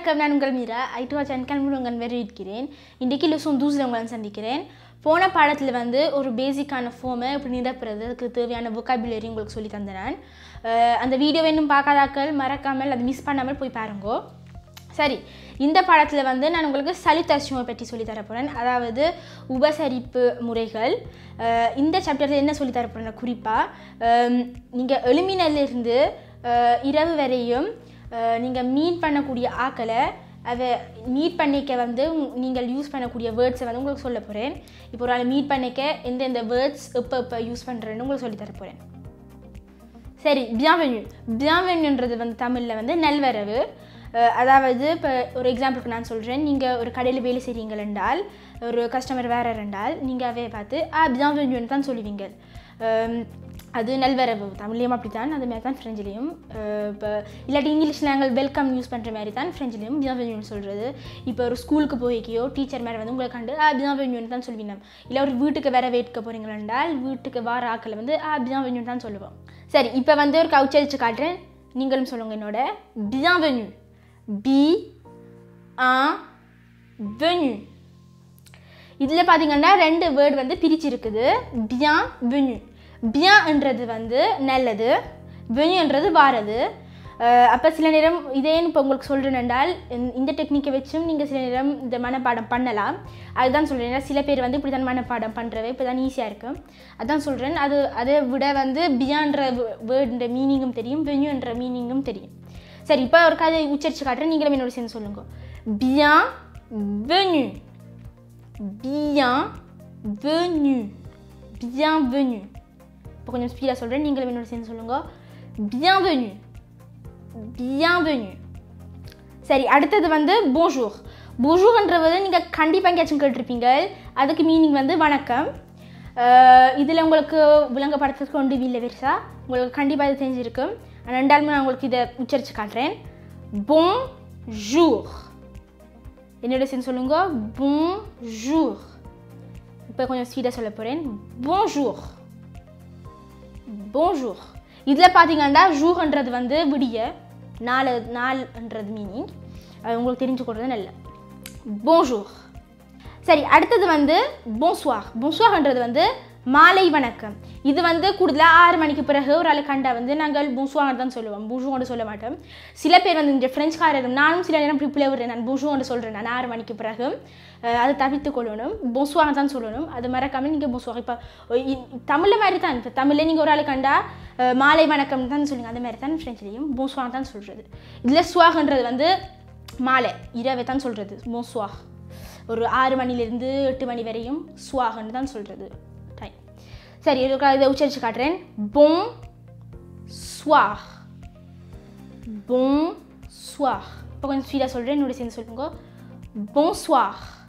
வணக்கம் நான் உங்கள் மீரா ஐட்டுவா சேனல் உங்கள் வரவேற்கிறேன் இன்றைக்கு லெசன் தூசில் உங்களை சந்திக்கிறேன் போன பாடத்தில் வந்து ஒரு பேசிக்கான ஃபார்மை எப்படி நிரப்புறது அதுக்கு தேவையான vocabulary உங்களுக்கு சொல்லி தந்தேன் நான் அஹ் அந்த வீடியோ இன்னும் பார்க்காதாக்கள் மறக்காமல் அதை மிஸ் பண்ணாமல் போய் பாருங்கோ சரி இந்த பாடத்தில் வந்து நான் உங்களுக்கு சலித்தாசியமை பற்றி சொல்லி தரப்போகிறேன் அதாவது உபசரிப்பு முறைகள் அஹ் இந்த சாப்டரில் என்ன சொல்லி தரப்போகிறேன் குறிப்பாக நீங்கள் எழுமினிலிருந்து இரவு வரையும் நீங்கள் மீட் பண்ணக்கூடிய ஆக்களை அதை மீட் பண்ணிக்க வந்து உங்க- நீங்கள் யூஸ் பண்ணக்கூடிய வேர்ட்ஸை வந்து உங்களுக்கு சொல்ல போகிறேன் இப்போ ஒரு ஆளை மீட் பண்ணிக்க எந்தெந்த வேர்ட்ஸ் எப்போ எப்போ யூஸ் பண்ணுறேன்னு உங்களுக்கு சொல்லி தரப்போகிறேன் சரி பியாவென்யூ பியாவென்யூன்றது வந்து தமிழில் வந்து நல்வரவு அஹ் அதாவது இப்போ ஒரு எக்ஸாம்பிளுக்கு நான் சொல்கிறேன் நீங்கள் ஒரு கடையில் வேலை செய்கிறீங்கள் என்றால் ஒரு கஸ்டமர் வேற இருந்தால் நீங்கள் அவைய பார்த்து ஆ பியாவென்யூன்னு தான் சொல்லுவீங்க அம், அது நல்வரவு தமிழ்லேயும் அப்படி தான் அது மாதிரி தான் ஃப்ரெஞ்சிலையும் இப்போ இல்லாட்டி இங்கிலீஷில் நாங்கள் வெல்கம் யூஸ் பண்ணுற மாதிரி தான் ஃப்ரெஞ்சிலையும் பியாவென்யூன்னு சொல்கிறது இப்போ ஒரு ஸ்கூலுக்கு போய்க்கியோ டீச்சர் மாதிரி வந்து உங்களை கண்டு ஆ பியாவென்யூன்னு தான் சொல்லுவீங்க இல்லை ஒரு வீட்டுக்கு வேற வேட்க போகிறீங்கள் என்றால் வீட்டுக்கு வார ஆக்களை வந்து ஆ பியாவென்யூன்னு தான் சொல்லுவோம் சரி இப்போ வந்து ஒரு கவுச்சரிச்சு காட்டுறேன் நீங்களும் சொல்லுங்க என்னோட bienvenue பி ஆ வெனு இதில் பார்த்தீங்கன்னா ரெண்டு வேர்டு வந்து பிரிச்சிருக்குது பியான் வெனு பியான்ன்றது வந்து நல்லது வெனுன்றது வாரது அப்போ சில நேரம் இதேன்னு இப்போ உங்களுக்கு சொல்கிறேன் என்றால் இந்த- இந்த டெக்னிக்கை வச்சும் நீங்கள் சில நேரம் இந்த மனப்பாடம் பண்ணலாம் அதுதான் சொல்கிறேன் சில பேர் வந்து இப்படி தான் மனப்பாடம் பண்ணுறவை இப்போ தான் ஈஸியாக இருக்கும் அதான் சொல்கிறேன் அது அதை விட வந்து பியான்ற வேர்டுன்ற மீனிங்கும் தெரியும் வெனுன்ற மீனிங்கும் தெரியும் சரி இப்போ ஒரு கதை உச்சரித்து காட்டுறேன் நீங்களும் என்னோட சேர்ந்து சொல்லுங்க பியான் வெனு bienvenue bienvenue இப்போ கொஞ்சம் ஸ்பீடாக சொல்கிறேன் நீங்களும் என்னோட சேர்ந்து சொல்லுங்க bienvenue bienvenue சரி அடுத்தது வந்து bonjour bonjourன்றது நீங்கள் கண்டிப்பாக எங்கேயாச்சும் கேட்டிருப்பீங்க அதுக்கு மீனிங் வந்து வணக்கம் இதில் உங்களுக்கு விளங்கப்படுத்துறதுக்கு ஒன்று இல்லை பெருசா உங்களுக்கு கண்டிப்பாக இது தெரிஞ்சிருக்கும் ரெண்டாலுமே நான் உங்களுக்கு இதை உச்சரித்து காட்டுறேன் bonjour என்னோட சேர்ந்து சொல்லுங்க bonjour இப்போ கொஞ்சம் ஸ்பீடாக சொல்ல போகிறேன் bonjour bonjour இதில் பார்த்தீங்கன்னா ஜூர்ன்றது வந்து விடிய நாலு நாள்ன்றது மீனிங் அது உங்களுக்கு தெரிஞ்சு கொடுறது நல்ல bonjour சரி அடுத்தது வந்து bonsoir bonsoirன்றது வந்து மாலை வணக்கம் இது வந்து கூடுதலாக ஆறு மணிக்கு பிறகு ஒரு ஆளை கண்டா வந்து நாங்கள் பூசுவாங்க தான் சொல்லுவோம் பூசுவோன்னு சொல்ல மாட்டோம் சில பேர் வந்து இந்த ஃப்ரெஞ்சுக்காரர் நானும் சில நேரம் இப்படி பிள்ளை விடுறேன் நான் பூசுவோன்னு சொல்கிறேன் நான் ஆறு மணிக்கு பிறகு அஹ், அதை தவிர்த்து கொள்ளணும் பூசுவாங்க தான் சொல்லணும் அது மறக்காமல் நீங்கள் பூசுவாங்க இப்போ தமிழில் மாதிரி தான் இப்போ தமிழில் நீங்கள் ஒரு ஆளை கண்டா அஹ், மாலை வணக்கம் தான் சொல்லுங்க அந்த மாதிரி தான் ஃப்ரெஞ்சுலேயும் பூசுவாங்க தான் சொல்கிறது இதில் சுவாகன்றது வந்து மாலை இரவை தான் சொல்கிறது மோஸ்வாக் ஒரு ஆறு மணிலேருந்து எட்டு மணி வரையும் சுவாகன்னு தான் சொல்கிறது டைம் சரி இதுக்கு இதை உச்சரித்து காட்டுறேன் bon soir bon soir இப்போ கொஞ்சம் ஸ்பீடாக சொல்கிறேன் என்னோட சேர்ந்து சொல்லுங்க bonsoir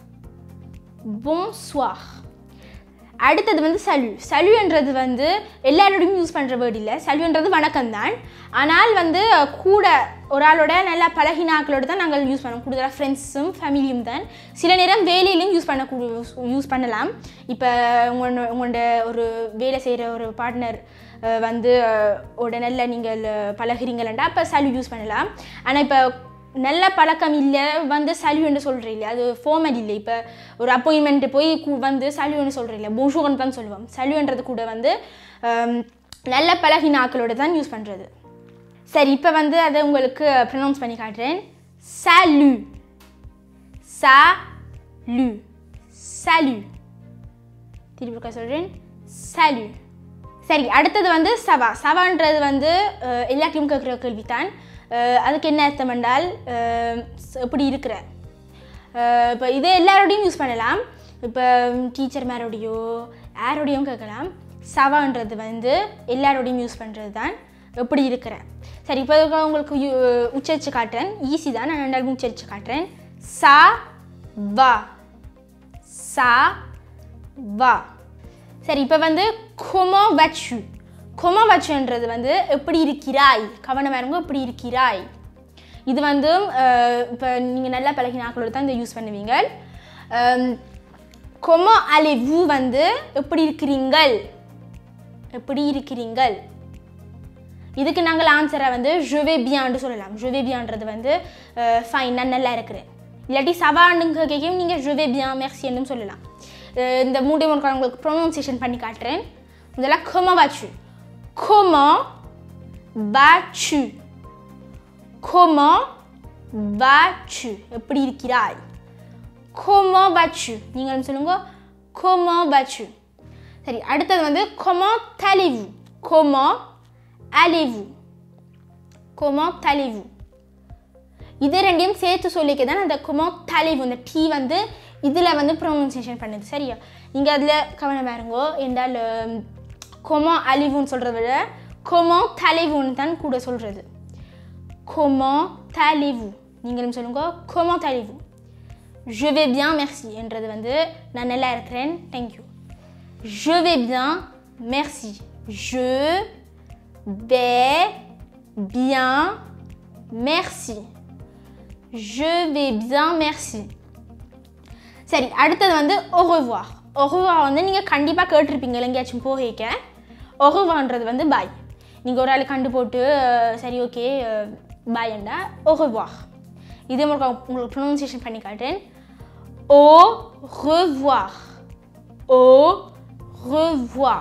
bonsoir அடுத்தது வந்து சலு சலுன்றது வந்து எல்லாரோடையும் யூஸ் பண்ணுற வேர்டு இல்லை சலுன்றது வணக்கம் தான் ஆனால் வந்து கூட ஒரு ஆளோட நல்லா பழகினாக்களோட தான் நாங்கள் யூஸ் பண்ணோம் கூடுதலாக ஃப்ரெண்ட்ஸும் ஃபேமிலியும் தான் சில நேரம் வேலையிலும் யூஸ் பண்ணக்கூடிய யூஸ் பண்ணலாம் இப்போ உங்களோட உங்களோட ஒரு வேலை செய்கிற ஒரு பார்ட்னர் வந்து அஹ், ஓட நல்ல நீங்கள் பழகிறீங்களா அப்போ சலு யூஸ் பண்ணலாம் ஆனால் இப்போ நல்ல பழக்கம் இல்லை வந்து சல்யூன்னு சொல்கிறீங்க அது ஃபார்மல் இல்லை இப்போ ஒரு அப்பாயின்மெண்ட் போய் கு- வந்து சல்யூன்னு சொல்கிறீங்க போஷோன்னு தான் சொல்லுவோம் சல்யூன்றது கூட வந்து ஹம், நல்ல பழகின ஆக்களோட தான் யூஸ் பண்ணுறது சரி இப்போ வந்து அதை உங்களுக்கு ப்ரொனவுன்ஸ் பண்ணி காட்டுறேன் சாலு சாலு சாலு திருப்பி ஒருக்கா சொல்கிறேன் சாலு சரி அடுத்தது வந்து சவா சவான்றது வந்து அஹ், எல்லாத்தையும் கேட்குற கேள்வித்தான் அஹ், அதுக்கு என்ன அர்த்தம் என்றால் அஹ், ஸ்- எப்படி இருக்கிற அஹ், இப்போ இது எல்லாரோடையும் யூஸ் பண்ணலாம் இப்போ டீச்சர் மேரோடையோ யாரோடையும் கேட்கலாம் சவான்றது வந்து எல்லாரோடையும் யூஸ் பண்ணுறது தான் எப்படி இருக்கிற சரி இப்போ இதுக்கு உங்களுக்கு யூ- உச்சரித்து காட்டுறேன் ஈஸி தான் நான் ரெண்டாலும் உச்சரித்து காட்டுறேன் சா வா சா வா சரி இப்போ வந்து கொமோ வச்சு கொமோ வச்சுன்றது வந்து எப்படி இருக்கிறாய் கவனமாக இருங்க எப்படி இருக்கிறாய் இது வந்து இப்போ நீங்கள் நல்லா பழகினாக்களோட தான் இதை யூஸ் பண்ணுவீங்க கொமோ அலிவு வந்து எப்படி இருக்கிறீங்கள் எப்படி இருக்கிறீங்கள் இதுக்கு நாங்கள் ஆன்சரை வந்து ஜுவே பியான்னு சொல்லலாம் ஜுவே பியான்றது வந்து ஃபைன் நான் நல்லா இருக்கிறேன் இல்லாட்டி சவாண்டுங்க கேட்கும் நீங்கள் ஜுவே பியான் மெர்சின்னு சொல்லலாம் அஹ் இந்த மூணு மூணு உங்களுக்கு ப்ரொனவுன்சியேஷன் பண்ணி காட்டுறேன் முதல்ல comment vas-tu comment vas-tu comment vas-tu எப்படி இருக்கிறாய் comment vas-tu நீங்கள் சொல்லுங்க comment vas-tu சரி அடுத்தது வந்து comment allez-vous comment allez-vous comment allez-vous இது ரெண்டையும் சேர்த்து சொல்லிக்க தான் அந்த comment allez-vous இந்த டி வந்து இதில் வந்து ப்ரொனன்சியேஷன் பண்ணுது சரியா நீங்கள் அதில் கவனம் பாருங்கோ என்றால் comment allez-vous சொல்கிறத விட comment allez-vous தான் கூட சொல்கிறது comment allez-vous நீங்களும் சொல்லுங்க comment allez-vous je vais bien merci என்றது வந்து நான் நல்லா இருக்கிறேன் thank you je vais bien merci je vais bien merci je vais bien merci சரி அடுத்தது வந்து au revoir au revoir வந்து நீங்கள் கண்டிப்பாக கேட்டிருப்பீங்க எங்கேயாச்சும் போகிக்க au revoirன்றது வந்து பாய் நீங்கள் ஒரு ஆள் கண்டு போட்டு அஹ், சரி ஓகே பாய்ண்டா au revoir இதே மாதிரி உங்களுக்கு ப்ரொனவுன்சியேஷன் பண்ணி காட்டுறேன் au revoir au revoir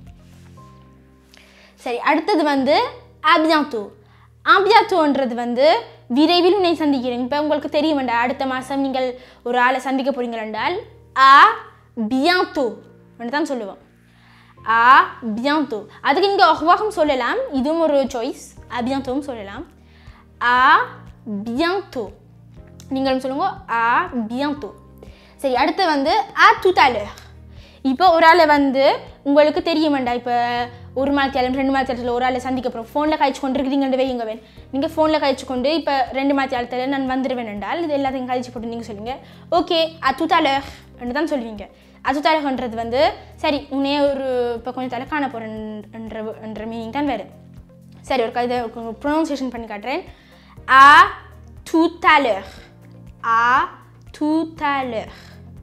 சரி அடுத்தது வந்து à bientôt à bientôன்றது வந்து விரைவில் உன்னை சந்திக்கிறேன் இப்போ உங்களுக்கு தெரியும் வேண்டாம் அடுத்த மாதம் நீங்கள் ஒரு ஆளை சந்திக்க போறீங்கள் என்றால் à bientôt தான் சொல்லுவோம் à bientôt அதுக்கு நீங்கள் ஒர்வாகம் சொல்லலாம் இதுவும் ஒரு சாய்ஸ் à bientôவும் சொல்லலாம் à bientôt நீங்களும் சொல்லுங்க à bientôt சரி அடுத்து வந்து à tout à l'heure இப்போ ஒரு ஆளை வந்து உங்களுக்கு தெரியுமாண்டா இப்போ ஒரு மாத்தியாலும் ரெண்டு மாத்தியாலத்தில் ஒரு ஆளை சந்திக்க போகிறோம் ஃபோனில் கழிச்சு கொண்டு இருக்கிறீங்கன்னு வைங்க வேன் நீங்கள் ஃபோனில் கழிச்சு கொண்டு இப்போ ரெண்டு மாத்தியாலத்தில் நான் வந்துடுவேன் என்றால் இது எல்லாத்தையும் கழிச்சு போட்டு நீங்கள் சொல்லுங்கள் ஓகே அத்துத்தாலர் என்று தான் சொல்லுவீங்க அத்துத்தாலர்ன்றது வந்து சரி உன்னே ஒரு இப்போ கொஞ்சம் தலை காண போகிறேன் என்ற என்ற மீனிங் தான் வேறு சரி ஒரு இதை ப்ரொனவுன்சியேஷன் பண்ணி காட்டுறேன் à tout à l'heure à tout à l'heure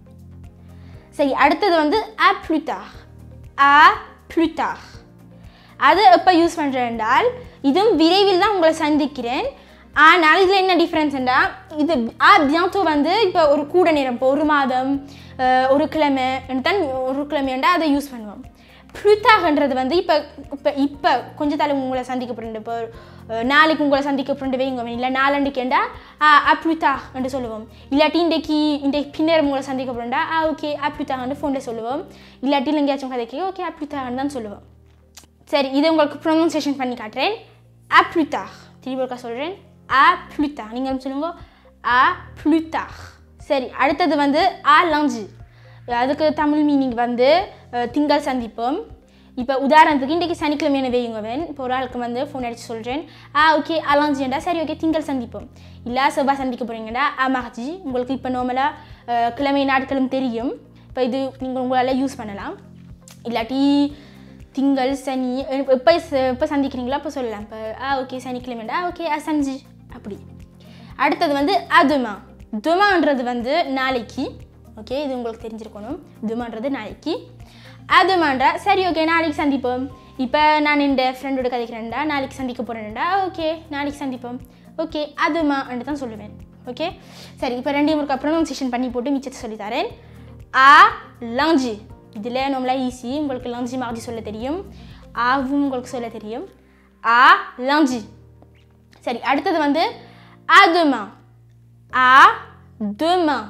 சரி அடுத்தது வந்து à plus tard à plus tard அது எப்போ யூஸ் பண்ணுறேன் என்றால் இதுவும் விரைவில் தான் உங்களை சந்திக்கிறேன் ஆனால் இதில் என்ன டிஃப்ரென்ஸ் என்றால் இது ஆ பியாந்தோ வந்து இப்போ ஒரு கூட நேரம் இப்போ ஒரு மாதம் அஹ், ஒரு கிழமை தான் ஒரு கிழமைண்டா அதை யூஸ் பண்ணுவோம் ப்ளூத்தாகன்றது வந்து இப்போ இப்போ இப்போ கொஞ்ச தலை உங்களை சந்திக்க போகிறேன் இப்போ அஹ், நாளைக்கு உங்களை சந்திக்க போகிறேன் வைங்க இல்லை நாளண்டிக்கேண்டா ஆ ப்ளூத்தா என்று சொல்லுவோம் இல்லாட்டி இன்றைக்கு இன்றைக்கு பின்னர் உங்களை சந்திக்க போகிறேன்டா ஆ ஓகே ஆ ப்ளூத்தாகன்னு ஃபோனில் சொல்லுவோம் இல்லாட்டி எங்கேயாச்சும் கதைக்கு ஓகே ஆ ப்ளூத்தாகன்னு தான் சொல்லுவோம் சரி இது உங்களுக்கு ப்ரொனவுன்சியேஷன் பண்ணி காட்டுறேன் à plus tard திருப்பி ஒருக்கா சொல்கிறேன் à plus tard நீங்கள் சொல்லுங்க à plus tard சரி அடுத்தது வந்து à lundi அதுக்கு தமிழ் மீனிங் வந்து அஹ், திங்கள் சந்திப்போம் இப்போ உதாரணத்துக்கு இன்றைக்கி சனிக்கிழமையான வையுங்கவன் இப்போ ஒரு ஆளுக்கு வந்து ஃபோன் அடித்து சொல்கிறேன் ஆ ஓகே அலாஞ்சிண்டா சரி ஓகே திங்கள் சந்திப்போம் இல்லை செவ்வாய் சந்திக்க போகிறீங்கடா ஆ மகஜி உங்களுக்கு இப்போ நார்மலாக கிழமை நாட்களும் தெரியும் இப்போ இது நீங்கள் உங்களால் யூஸ் பண்ணலாம் இல்லாட்டி திங்கள் சனி எப்போ எப்போ சந்திக்கிறீங்களோ அப்போ சொல்லலாம் இப்போ ஆ ஓகே சனிக்கிழமைடா ஓகே ஆ சஞ்சி அப்படி அடுத்தது வந்து அதுமா துமான்றது வந்து நாளைக்கு ஓகே இது உங்களுக்கு தெரிஞ்சிருக்கணும் துமான்றது நாளைக்கு அதுமாண்டா சரி ஓகே நாளைக்கு சந்திப்போம் இப்போ நான் இந்த ஃப்ரெண்டோட கதைக்கிறேன்டா நாளைக்கு சந்திக்க போகிறேன்டா ஓகே நாளைக்கு சந்திப்போம் ஓகே அதுமா தான் சொல்லுவேன் ஓகே சரி இப்போ ரெண்டையும் ஒரு ப்ரொனவுன்சியேஷன் பண்ணி போட்டு மிச்சத்தை சொல்லித்தரேன் ஆ லஞ்சி இதில் நம்மளா ஈஸி உங்களுக்கு லஞ்சி மார்ஜி சொல்ல தெரியும் ஆவும் உங்களுக்கு சொல்ல தெரியும் ஆ லஞ்சி சரி அடுத்தது வந்து à demain à demain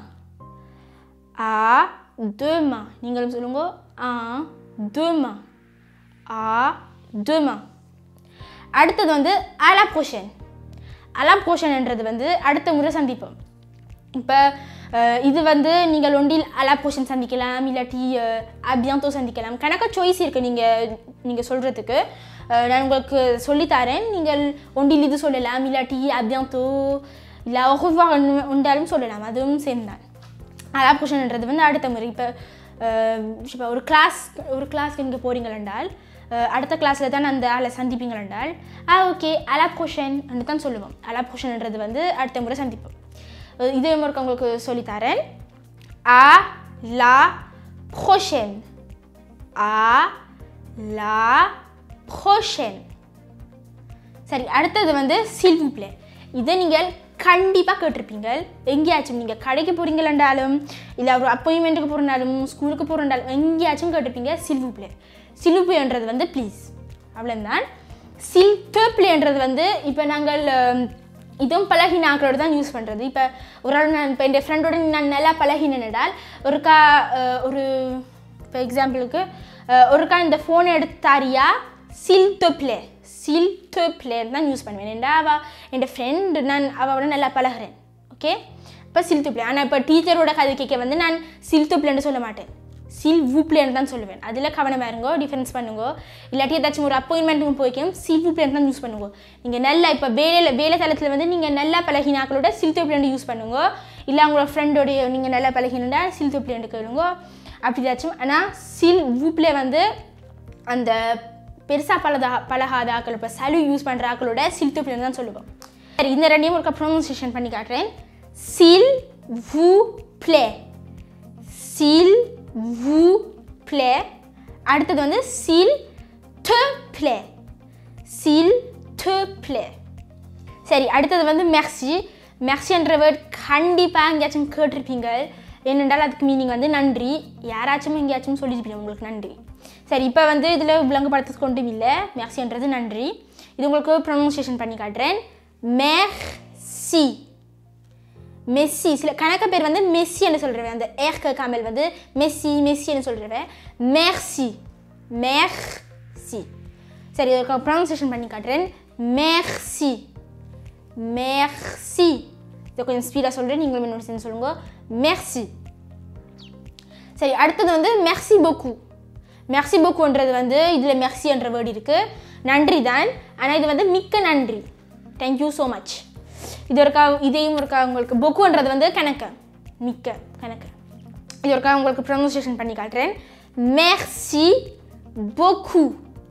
à demain நீங்களும் சொல்லுங்க à demain à demain அடுத்தது வந்து à la prochaine à la prochaineன்றது வந்து அடுத்த முறை சந்திப்போம் இப்போ இது வந்து நீங்கள் ஒன்றில் அலா போர்ஷன் சந்திக்கலாம் இல்லாட்டி அபியாந்தோ சந்திக்கலாம் கணக்காக சாய்ஸ் இருக்குது நீங்கள் நீங்கள் சொல்கிறதுக்கு நான் உங்களுக்கு சொல்லித்தரேன் நீங்கள் ஒன்றில் இது சொல்லலாம் இல்லாட்டி அபியாந்தோ இல்லை ஒவ்வொரு உண்டாலும் சொல்லலாம் அதுவும் சேர்ந்தான் அலா போர்ஷன்ன்றது வந்து அடுத்த முறை இப்போ இப்போ ஒரு கிளாஸ் ஒரு கிளாஸ்க்கு நீங்கள் போகிறீங்கள் என்றால் அஹ், அடுத்த கிளாஸில் தான் அந்த ஆளை சந்திப்பீங்கள் என்றால் ஆ ஓகே அலா போர்ஷன் தான் சொல்லுவோம் அலா போர்ஷன்ன்றது வந்து அடுத்த முறை சந்திப்போம் அஹ் இதே மாதிரி உங்களுக்கு சொல்லித்தரேன் à la prochaine à la prochaine சரி அடுத்தது வந்து சில்வுப்ளே இதை நீங்கள் கண்டிப்பாக கேட்டிருப்பீங்க எங்கேயாச்சும் நீங்கள் கடைக்கு போகிறீங்களாண்டாலும் இல்லை ஒரு அப்பாயின்மெண்ட்டுக்கு போகிறனாலும் ஸ்கூலுக்கு போகிறனாலும் எங்கேயாச்சும் கேட்டிருப்பீங்க சில்வுப்ளே சில்வுப்ளேன்றது வந்து ப்ளீஸ் அவ்வளோதான் சில் பிளேன்றது வந்து இப்போ நாங்கள் அஹ், இதுவும் பழகினாக்களோட தான் யூஸ் பண்ணுறது இப்போ ஒரு ஆள் நான் இப்போ என் ஃப்ரெண்டோட நான் நல்லா பழகினேன்னால் ஒருக்கா அஹ், ஒரு இப்போ எக்ஸாம்பிளுக்கு ஒருக்கா இந்த ஃபோனை எடுத்தாரியா சில் பிளே சில் பிளேன்னு தான் யூஸ் பண்ணுவேன் ஏன்டா அவள் என் ஃப்ரெண்டு நான் அவளோட நல்லா பழகுறேன் ஓகே இப்போ சில் பிளே ஆனால் இப்போ டீச்சரோட கதை கேட்க வந்து நான் சில் பிளேன்னு சொல்ல மாட்டேன் சில் வூப்ளேன்னு தான் சொல்லுவேன் அதில் கவனமாக இருங்கோ டிஃபரன்ஸ் பண்ணுங்க இல்லாட்டி ஏதாச்சும் ஒரு அப்பாயின்மெண்ட்டுக்கு போய்க்கும் சில் வூப்ளேன் தான் யூஸ் பண்ணுங்க நீங்கள் நல்லா இப்போ வேலையில் வேலை தளத்தில் வந்து நீங்கள் நல்லா பழகினாக்களோட சில் தொப்ளேன் யூஸ் பண்ணுங்க இல்லை உங்களோட ஃப்ரெண்டோடைய நீங்கள் நல்லா பழகினா சில் தொப்ளேன் கேளுங்க அப்படி ஏதாச்சும் ஆனால் சில் வூப்ளே வந்து அந்த பெருசாக பழதா பழகாத ஆக்கள் இப்போ சலு யூஸ் பண்ணுற ஆக்களோட சில் தொப்ளேன் தான் சொல்லுவோம் சரி இந்த ரெண்டையும் ஒரு ப்ரொனன்சியேஷன் பண்ணி காட்டுறேன் சில் வூ ப்ளே s'il vous plaît அடுத்தது வந்து s'il te plaît s'il te plaît சரி அடுத்தது வந்து மெர்சி மெர்சின்ற வேர்ட் கண்டிப்பாக எங்கேயாச்சும் கேட்டிருப்பீங்க ஏனென்றால் அதுக்கு மீனிங் வந்து நன்றி யாராச்சும் எங்கேயாச்சும் சொல்லியிருப்பீங்க உங்களுக்கு நன்றி சரி இப்போ வந்து இதில் விளங்கப்படுத்துறது கொண்டும் இல்லை மெர்சின்றது நன்றி இது உங்களுக்கு ப்ரொனன்சியேஷன் பண்ணி காட்டுறேன் மெர்சி மெஸ்ஸி சில கணக்க பேர் வந்து மெஸ்ஸி என்று சொல்கிறவன் அந்த ஏர்க்க காமல் வந்து மெஸ்ஸி மெஸ்ஸின்னு சொல்கிறவன் மேர்சி மேர்சி சரி இதுக்கு ப்ரொனன்சியேஷன் பண்ணி காட்டுறேன் மேர்சி மேர்சி இதை கொஞ்சம் ஸ்பீடாக சொல்கிறேன் நீங்களும் என்னோட சேர்ந்து சொல்லுங்க மேர்சி சரி அடுத்தது வந்து மெர்சி பொக்கு மெர்சி பொக்குன்றது வந்து இதில் மெர்சி என்ற வேர்டு இருக்குது நன்றி தான் ஆனால் இது வந்து மிக்க நன்றி தேங்க்யூ ஸோ மச் இது ஒருக்கா இதையும் ஒருக்கா உங்களுக்கு பொக்குன்றது வந்து கணக்கு மிக்க கணக்கு இது ஒருக்கா உங்களுக்கு ப்ரொனன்சியேஷன் பண்ணி காட்டுறேன் மெர்சி பொக்கு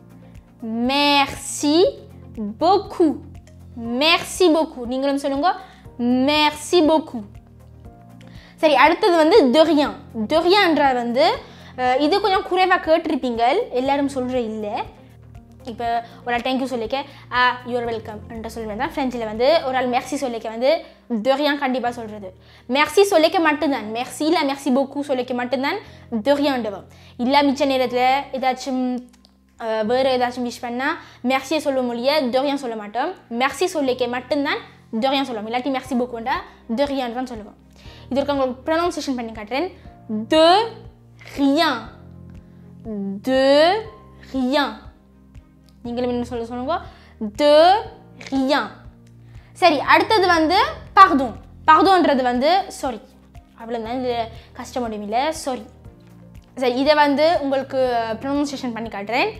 மெர்சி பொக்கு மெர்சி பொக்கு நீங்களும் சொல்லுங்க மெர்சி பொக்கு சரி அடுத்தது வந்து டொரியான் டொரியான்ற வந்து அஹ், இது கொஞ்சம் குறைவாக கேட்டிருப்பீங்க எல்லாரும் சொல்கிற இல்லை இப்போ ஒரு ஆள் தேங்க்யூ சொல்லிக்க ஆ யூர் வெல்கம் என்ற சொல்லுவேன் தான் ஃப்ரெஞ்சில் வந்து ஒரு ஆள் மெர்சி சொல்லிக்க வந்து டொரியான் கண்டிப்பாக சொல்கிறது மெர்சி சொல்லிக்க மட்டும்தான் மெர்சி இல்லை மெர்சி பொக்கு சொல்லிக்க மட்டும்தான் டொரியாண்டவம் இல்லை மிச்ச நேரத்தில் ஏதாச்சும் அஹ், வேறு ஏதாச்சும் விஷ் பண்ணால் மெர்சியை சொல்ல மொழிய டொரியான் சொல்ல மாட்டோம் மெர்சி சொல்லிக்க மட்டும்தான் டொரியான் சொல்லுவோம் இல்லாட்டி மெர்சி பொக்குண்டா டொரியான் தான் சொல்லுவோம் இதற்கு உங்களுக்கு ப்ரொனவுன்சியேஷன் பண்ணி காட்டுறேன் de rien de rien நீங்களும் என்ன சொல்ல சொல்லுங்க de rien சரி அடுத்தது வந்து pardon pardonன்றது வந்து சாரி அவ்வளோதான் இது கஷ்டம் முடியும் இல்லை சாரி சரி இதை வந்து உங்களுக்கு ப்ரொனன்சியேஷன் பண்ணி காட்டுறேன்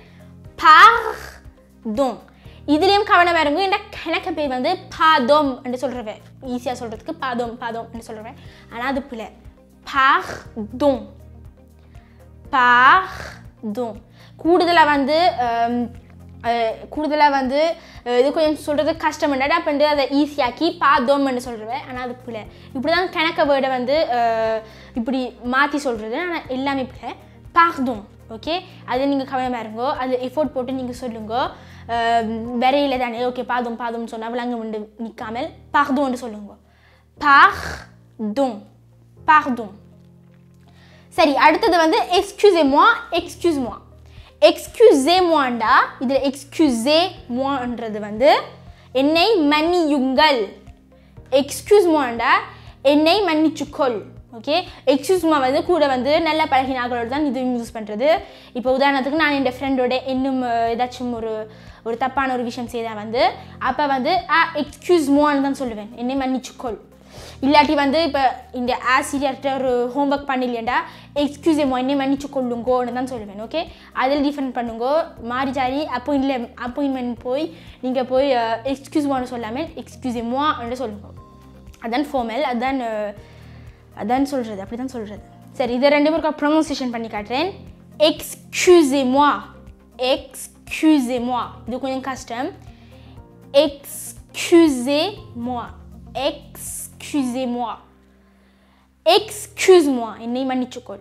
pardon இதுலேயும் கவனம் இருங்க இந்த கணக்க பேர் வந்து பாதம் என்று சொல்கிறவன் ஈஸியாக சொல்கிறதுக்கு பாதம் பாதம் என்று சொல்கிறவன் ஆனால் அது பிள்ளை pardon pardon கூடுதலாக வந்து கூடுதலாக வந்து அஹ், இது கொஞ்சம் சொல்கிறது கஷ்டம் என்னடா பண்ணிட்டு அதை ஈஸியாக்கி பாதோம்னு சொல்கிறேன் ஆனால் அது பிள்ளை இப்படி தான் கணக்க வேர்டை வந்து அஹ், இப்படி மாற்றி சொல்கிறது ஆனால் எல்லாமே பிள்ளை pardon ஓகே அது நீங்கள் கவனமாக இருங்கோ அது எஃபோர்ட் போட்டு நீங்கள் சொல்லுங்க வரையில் தானே ஓகே பாதம் பாதம்னு சொன்னால் விளங்க வந்து நிற்காமல் pardonன்னு சொல்லுங்க pardon pardon சரி அடுத்தது வந்து எக்ஸ்கியூசே moi எக்ஸ்கியூஸ் moi எக்ஸ்கியூசே moiண்டா இதில் எக்ஸ்கியூசே moiன்றது வந்து என்னை மன்னியுங்கள் எக்ஸ்கியூஸ் moiண்டா என்னை மன்னிச்சுக்கொள் ஓகே எக்ஸ்கியூஸ் மா வந்து கூட வந்து நல்ல பழகினாக்களோட தான் இது யூஸ் பண்ணுறது இப்போ உதாரணத்துக்கு நான் என் ஃப்ரெண்டோட இன்னும் அஹ், ஏதாச்சும் ஒரு ஒரு தப்பான ஒரு விஷயம் செய்தால் வந்து அப்போ வந்து ஆ எக்ஸ்கியூஸ் மோன்னு தான் சொல்லுவேன் என்னை மன்னிச்சுக்கொள் இல்லாட்டி வந்து இப்போ இந்த ஆசிரியர்கிட்ட ஒரு ஹோம்ஒர்க் பண்ணலையேண்டா எக்ஸ்கியூஸ் மோ என்னை மன்னிச்சு கொள்ளுங்கோன்னு தான் சொல்லுவேன் ஓகே அதில் டிஃபரெண்ட் பண்ணுங்கோ மாறி ஜாரி அப்போ இல்லை அப்பாயின்மெண்ட் போய் நீங்கள் போய் எக்ஸ்கியூஸ் மோன்னு சொல்லாமல் எக்ஸ்கியூஸ் மோன்னு சொல்லுங்க அதான் ஃபார்மல் அதான் அஹ், அதான் சொல்கிறது அப்படி தான் சொல்கிறது சரி இதை ரெண்டு பேருக்கு ப்ரொனவுன்சியேஷன் பண்ணி காட்டுறேன் எக்ஸ்கியூஸே moi எக்ஸ்கியூஸே moi இது கொஞ்சம் கஷ்டம் Excusez-moi. Excusez-moi. Excuse-moi. என்னை மன்னிச்சுக்கொள்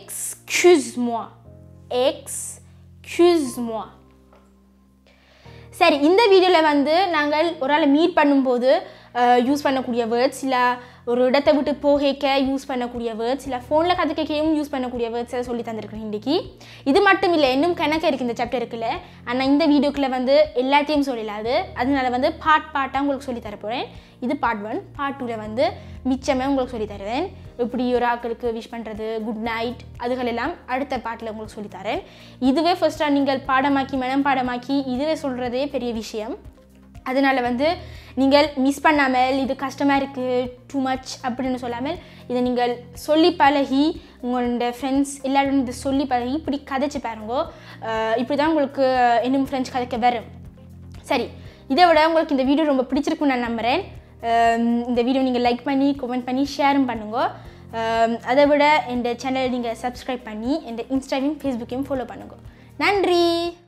Excuse-moi. Excuse-moi. சரி இந்த வீடியோவில் வந்து நாங்கள் ஒரு ஆளை மீட் பண்ணும்போது யூஸ் பண்ணக்கூடிய வேர்ட்ஸ் இல்லை ஒரு இடத்தை விட்டு போகைக்க யூஸ் பண்ணக்கூடிய வேர்ட்ஸ் இல்லை ஃபோனில் கற்றுக்கையும் யூஸ் பண்ணக்கூடிய வேர்ட்ஸை சொல்லி தந்திருக்கிறேன் இன்றைக்கி இது மட்டும் இல்லை இன்னும் கணக்கு இருக்குது இந்த சாப்டர் இருக்குல்ல ஆனால் இந்த வீடியோக்குள்ளே வந்து எல்லாத்தையும் சொல்லலாது அதனால வந்து பார்ட் பார்ட்டாக உங்களுக்கு சொல்லி தர போகிறேன் இது பார்ட் ஒன் பார்ட் டூவில் வந்து மிச்சமே உங்களுக்கு சொல்லி தருவேன் எப்படி ஒரு ஆக்களுக்கு விஷ் பண்ணுறது குட் நைட் அதுகள் எல்லாம் அடுத்த பாட்டில் உங்களுக்கு சொல்லி தரேன் இதுவே ஃபர்ஸ்ட்டாக நீங்கள் பாடமாக்கி மனம் பாடமாக்கி இதுவே சொல்கிறதே பெரிய விஷயம் அதனால் வந்து நீங்கள் மிஸ் பண்ணாமல் இது கஷ்டமாக இருக்குது டூ மச் அப்படின்னு சொல்லாமல் இதை நீங்கள் சொல்லி பழகி உங்களோட ஃப்ரெண்ட்ஸ் எல்லாரும் இதை சொல்லி பழகி இப்படி கதைச்சு பாருங்கோ அஹ் இப்படி தான் உங்களுக்கு இன்னும் ஃப்ரெண்ட்ஸ் கதைக்க வரும் சரி இதை விட உங்களுக்கு இந்த வீடியோ ரொம்ப பிடிச்சிருக்குன்னு நான் நம்புகிறேன் அஹ் இந்த வீடியோ நீங்கள் லைக் பண்ணி கமெண்ட் பண்ணி ஷேரும் பண்ணுங்க அஹ் அதை விட இந்த சேனலை நீங்கள் சப்ஸ்கிரைப் பண்ணி இந்த இன்ஸ்டாவையும் ஃபேஸ்புக்கையும் ஃபாலோ பண்ணுங்க நன்றி